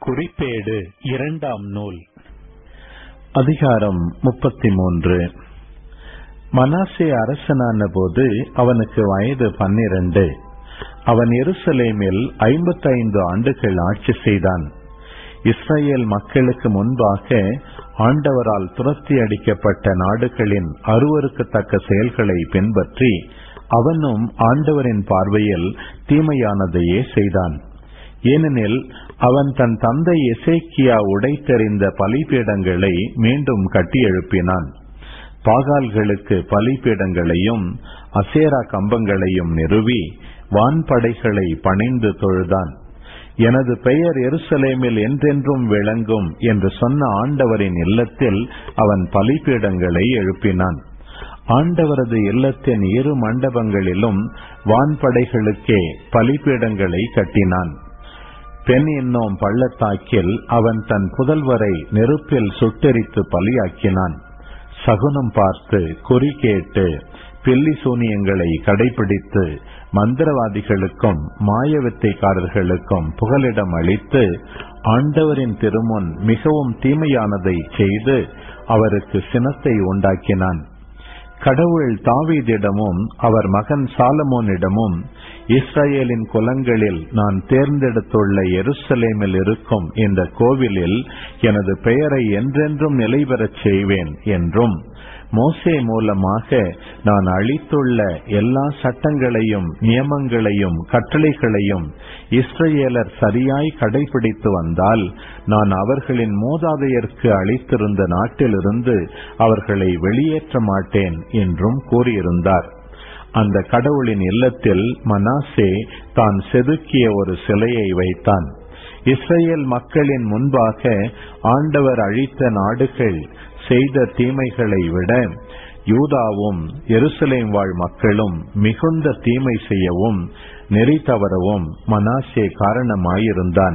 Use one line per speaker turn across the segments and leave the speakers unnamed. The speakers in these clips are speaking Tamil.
குறிப்பேடு இரண்டாம் நூல் அதிகாரம் முப்பத்தி மூன்று மனாசே அரசனான போது அவனுக்கு வயது பன்னிரண்டு அவன் எருசலேமில் ஐம்பத்தைந்து ஆண்டுகள் ஆட்சி செய்தான் இஸ்ரேல் மக்களுக்கு முன்பாக ஆண்டவரால் துரத்தி அடிக்கப்பட்ட நாடுகளின் அருவருக்கத்தக்க செயல்களை பின்பற்றி அவனும் ஆண்டவரின் பார்வையில் தீமையானதையே செய்தான் ஏனெனில் அவன் தன் தந்தை எசேக்கியா உடைத்தெறிந்த பலிபீடங்களை மீண்டும் கட்டி எழுப்பினான் பாகால்களுக்கு பலிபீடங்களையும் அசேரா கம்பங்களையும் நிறுவி வான்படைகளை பணிந்து தொழுதான் எனது பெயர் எருசலேமில் என்றென்றும் விளங்கும் என்று சொன்ன ஆண்டவரின் இல்லத்தில் அவன் பலிபீடங்களை எழுப்பினான் ஆண்டவரது இல்லத்தின் இரு மண்டபங்களிலும் வான்படைகளுக்கே பலிபீடங்களை கட்டினான் பெண் என்னும் பள்ளத்தாக்கில் அவன் தன் புதல்வரை நெருப்பில் சுட்டெரித்து பலியாக்கினான் சகுனம் பார்த்து குறி கேட்டு பில்லி சூனியங்களை கடைபிடித்து மந்திரவாதிகளுக்கும் மாயவித்தைக்காரர்களுக்கும் புகலிடம் அளித்து ஆண்டவரின் திருமுன் மிகவும் தீமையானதை செய்து அவருக்கு சினத்தை உண்டாக்கினான் கடவுள் தாவீதிடமும் அவர் மகன் சாலமோனிடமும் இஸ்ரேலின் குலங்களில் நான் தேர்ந்தெடுத்துள்ள எருசலேமில் இருக்கும் இந்த கோவிலில் எனது பெயரை என்றென்றும் நிலை பெறச் செய்வேன் என்றும் மோசே மூலமாக நான் அளித்துள்ள எல்லா சட்டங்களையும் நியமங்களையும் கட்டளைகளையும் இஸ்ரேலர் சரியாய் கடைபிடித்து வந்தால் நான் அவர்களின் மூதாதையருக்கு அளித்திருந்த நாட்டிலிருந்து அவர்களை வெளியேற்ற மாட்டேன் என்றும் கூறியிருந்தார் அந்த கடவுளின் இல்லத்தில் மனாசே தான் செதுக்கிய ஒரு சிலையை வைத்தான் இஸ்ரேல் மக்களின் முன்பாக ஆண்டவர் அழித்த நாடுகள் செய்த தீமைகளை விட யூதாவும் எருசலேம் வாழ் மக்களும் மிகுந்த தீமை செய்யவும் நெறி தவறவும் மனாசே காரணமாயிருந்தான்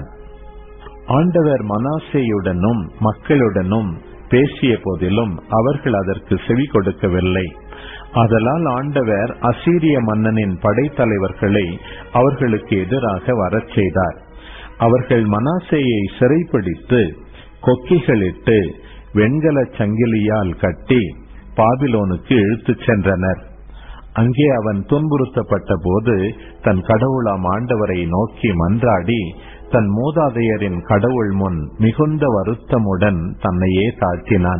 ஆண்டவர் மனாசேயுடனும் மக்களுடனும் பேசிய போதிலும் அவர்கள் அதற்கு செவி கொடுக்கவில்லை ஆதலால் ஆண்டவர் அசீரிய மன்னனின் படைத்தலைவர்களை அவர்களுக்கு எதிராக வரச் செய்தார் அவர்கள் மனாசேயை சிறைப்பிடித்து கொக்கிகளிட்டு வெண்கல சங்கிலியால் கட்டி பாபிலோனுக்கு இழுத்துச் சென்றனர் அங்கே அவன் துன்புறுத்தப்பட்ட போது தன் கடவுளாம் ஆண்டவரை நோக்கி மன்றாடி தன் மூதாதையரின் கடவுள் முன் மிகுந்த வருத்தமுடன் தன்னையே தாழ்த்தினான்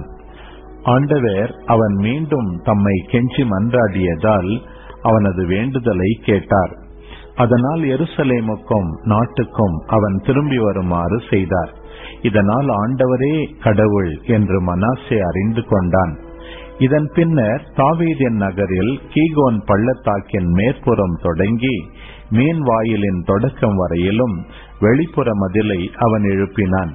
ஆண்டவர் அவன் மீண்டும் தம்மை கெஞ்சி மன்றாடியதால் அவனது வேண்டுதலை கேட்டார் அதனால் எருசலேமுக்கும் நாட்டுக்கும் அவன் திரும்பி வருமாறு செய்தார் இதனால் ஆண்டவரே கடவுள் என்று மனாசே அறிந்து கொண்டான் இதன் பின்னர் தாவீதின் நகரில் கீகோன் பள்ளத்தாக்கின் மேற்புறம் தொடங்கி மீன் வாயிலின் தொடக்கம் வரையிலும் வெளிப்புற மதிலை அவன் எழுப்பினான்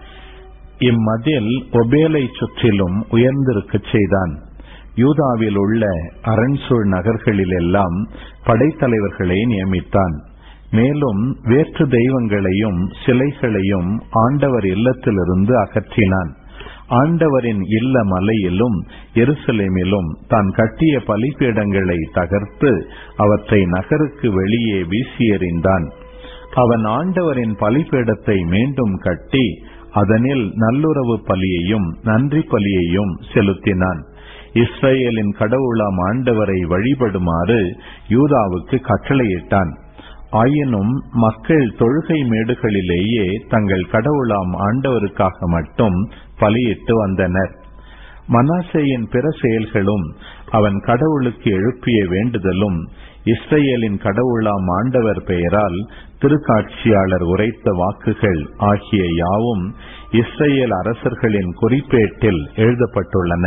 இம்மதில் ஒபேலை சுற்றிலும் உயர்ந்திருக்கச் செய்தான் யூதாவில் உள்ள அரண்சூழ் நகர்களிலெல்லாம் படைத்தலைவர்களை நியமித்தான் மேலும் வேற்று தெய்வங்களையும் சிலைகளையும் ஆண்டவர் இல்லத்திலிருந்து அகற்றினான் ஆண்டவரின் இல்ல மலையிலும் எருசலேமிலும் தான் கட்டிய பலிபீடங்களை தகர்த்து அவற்றை நகருக்கு வெளியே வீசி எறிந்தான் அவன் ஆண்டவரின் பலிபீடத்தை மீண்டும் கட்டி அதனில் நல்லுறவு பலியையும் நன்றி பலியையும் செலுத்தினான் இஸ்ரேலின் கடவுளாம் ஆண்டவரை வழிபடுமாறு யூதாவுக்கு கட்டளையிட்டான் ஆயினும் மக்கள் தொழுகை மேடுகளிலேயே தங்கள் கடவுளாம் ஆண்டவருக்காக மட்டும் பலியிட்டு வந்தனர் மனாசேயின் பிற செயல்களும் அவன் கடவுளுக்கு எழுப்பிய வேண்டுதலும் இஸ்ரேலின் கடவுளாம் ஆண்டவர் பெயரால் திருக்காட்சியாளர் உரைத்த வாக்குகள் ஆகிய யாவும் இஸ்ரேல் அரசர்களின் குறிப்பேட்டில் எழுதப்பட்டுள்ளன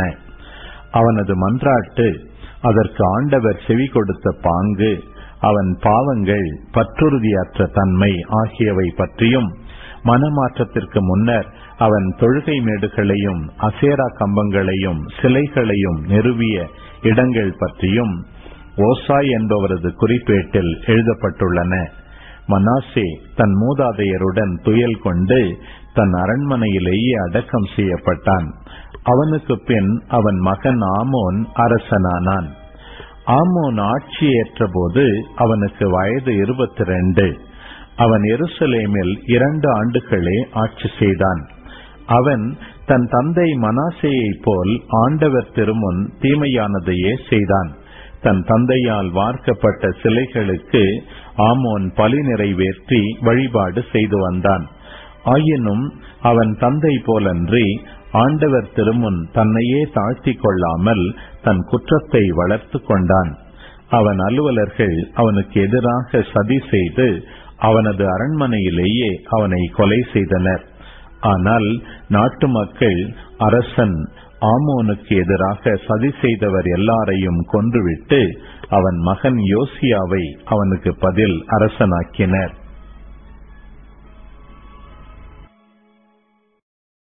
அவனது மன்றாட்டு அதற்கு ஆண்டவர் செவி கொடுத்த பாங்கு அவன் பாவங்கள் பற்றுறுதியற்ற தன்மை ஆகியவை பற்றியும் மனமாற்றத்திற்கு முன்னர் அவன் தொழுகை மேடுகளையும் அசேரா கம்பங்களையும் சிலைகளையும் நிறுவிய இடங்கள் பற்றியும் ஓசாய் என்பவரது குறிப்பேட்டில் எழுதப்பட்டுள்ளன மனாசே தன் மூதாதையருடன் துயல் கொண்டு தன் அரண்மனையிலேயே அடக்கம் செய்யப்பட்டான் அவனுக்கு பின் அவன் மகன் ஆமோன் அரசனானான் ஆமோன் ஆட்சியேற்ற போது அவனுக்கு வயது இருபத்தி ரெண்டு அவன் எருசலேமில் இரண்டு ஆண்டுகளே ஆட்சி செய்தான் அவன் தன் தந்தை மனாசேயைப் போல் ஆண்டவர் திருமுன் தீமையானதையே செய்தான் தன் தந்தையால் வார்க்கப்பட்ட சிலைகளுக்கு ஆமோன் பலி நிறைவேற்றி வழிபாடு செய்து வந்தான் ஆயினும் அவன் தந்தை போலன்றி ஆண்டவர் திருமுன் தன்னையே தாழ்த்திக் கொள்ளாமல் தன் குற்றத்தை வளர்த்து கொண்டான் அவன் அலுவலர்கள் அவனுக்கு எதிராக சதி செய்து அவனது அரண்மனையிலேயே அவனை கொலை செய்தனர் ஆனால் நாட்டு மக்கள் அரசன் ஆமோனுக்கு எதிராக சதி செய்தவர் எல்லாரையும் கொன்றுவிட்டு அவன் மகன் யோசியாவை அவனுக்கு பதில் அரசனாக்கினர்